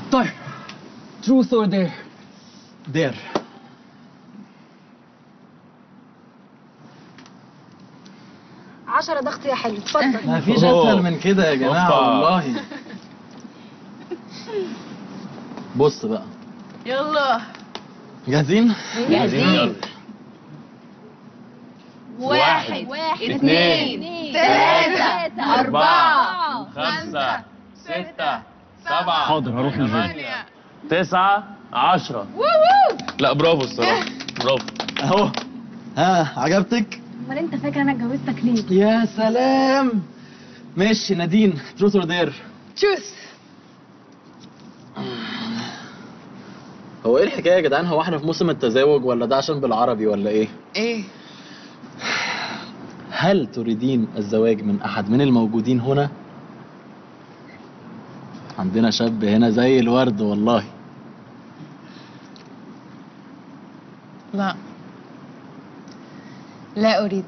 طيب truth or dare دير عشرة ضغط يا حلو اتفضل ما فيش اسهل من كده يا جماعه أوبا. والله بص بقى يلا جاهزين يلا واحد اثنين ثلاثة أربعة خمسة ستة سبعة حاضر هروح الجيم ثمانية تسعة عشرة لا برافو الصراحة برافو اهو ها عجبتك امال انت فاكر انا اتجوزتك ليه يا سلام ماشي نادين تروث اور دير تشوس هو ايه الحكايه يا جدعان هو احنا في موسم التزاوج ولا ده عشان بالعربي ولا ايه ايه هل تريدين الزواج من احد من الموجودين هنا عندنا شاب هنا زي الورد والله لا لا اريد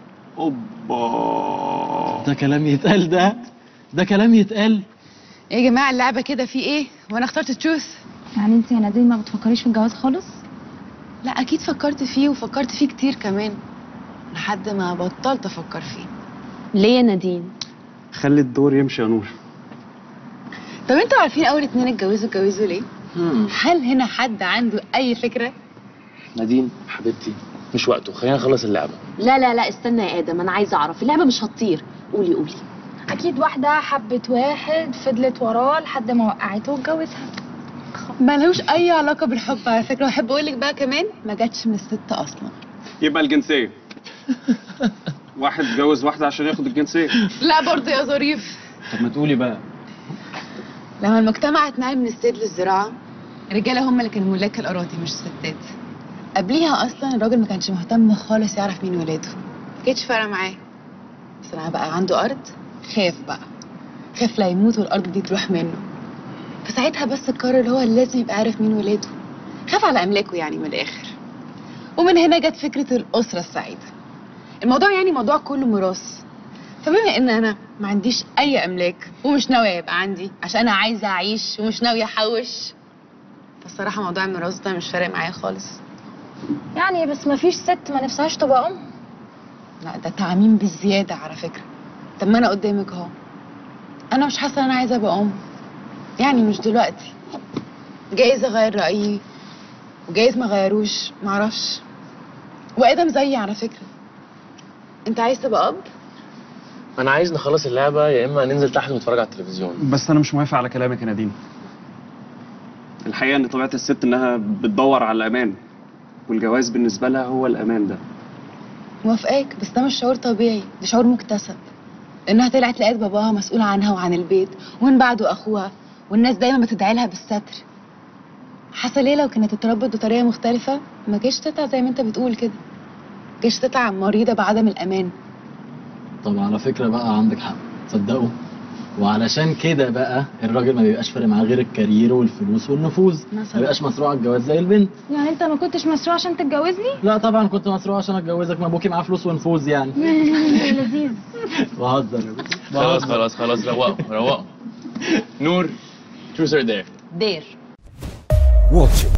اوبا ده كلام يتقال ده ده كلام يتقال يا جماعة اللعبة كده في ايه وانا اخترت تشوس يعني انت يا نادين ما بتفكريش في الجواز خالص لا اكيد فكرت فيه وفكرت فيه كتير كمان لحد ما بطلت افكر فيه ليه يا نادين خلي الدور يمشي يا نور طب انتوا عارفين اول اتنين اتجوزوا اتجوزوا ليه هم. هل هنا حد عنده اي فكرة نادين حبيبتي مش وقته خلينا نخلص اللعبة لا لا لا استنى يا ادم انا عايزه اعرف اللعبه مش هتطير قولي قولي اكيد واحدة حبت واحد فضلت وراه لحد ما وقعته واتجوزها ملوش اي علاقة بالحب على فكرة واحب اقول لك بقى كمان ما جاتش من الست اصلا يبقى الجنسية واحد اتجوز واحدة عشان ياخد الجنسية لا برضه يا ظريف طب ما تقولي بقى لما المجتمع اتنقل من الصيد للزراعة الرجالة هم اللي كانوا ملاك الأراضي مش الستات قبليها أصلا الراجل ما كانش مهتم خالص يعرف مين ولاده ما كانتش فارقة معاه بس لما بقى عنده أرض خاف بقى خاف لا يموت والأرض دي تروح منه فساعتها بس قرر هو اللي لازم يبقى عارف مين ولاده خاف على أملاكه يعني من الآخر ومن هنا جت فكرة الأسرة السعيدة الموضوع يعني موضوع كله ميراث فبما ان انا ما عنديش اي املاك ومش ناويه يبقى عندي عشان انا عايزه اعيش ومش ناويه احوش فالصراحه موضوع الميراث ده مش فارق معايا خالص يعني بس ما فيش ست ما نفسهاش تبقى ام لا ده تعميم بالزياده على فكره طب ما انا قدامك اهو انا مش حاسه ان انا عايزه ابقى ام يعني مش دلوقتي جايز اغير رايي وجايز ما غيروش معرفش وادم زيي على فكره انت عايز تبقى اب انا عايز نخلص اللعبة يا اما ننزل تحت ونتفرج على التلفزيون بس أنا مش موافق على كلامك يا نادين الحقيقة إن طبيعة الست إنها بتدور على الأمان والجواز بالنسبة لها هو الأمان ده موافقاك بس ده مش شعور طبيعي ده شعور مكتسب انها طلعت لقيت باباها مسؤول عنها وعن البيت ومن بعده اخوها والناس دايما بتدعي لها بالستر حاسه ليه لو كانت اتربت بطريقه مختلفه ما كانتش تطلع زي ما انت بتقول كده ما كانتش تطلع مريضه بعدم الامان طب على فكره بقى عندك حق تصدقوا وعلشان كده بقى الراجل ما بيبقاش فارق معاه غير الكارير والفلوس والنفوذ ما مثلا بيبقاش مسروع على الجواز زي البنت يعني انت ما كنتش مسروع عشان تتجوزني لا طبعا كنت مسروع عشان اتجوزك ما ابوكي معاه فلوس ونفوذ يعني لذيذ بهزر يا بنتي خلاص بهزر. خلاص خلاص روقوا روقوا نور تروث اور دير دير Watch it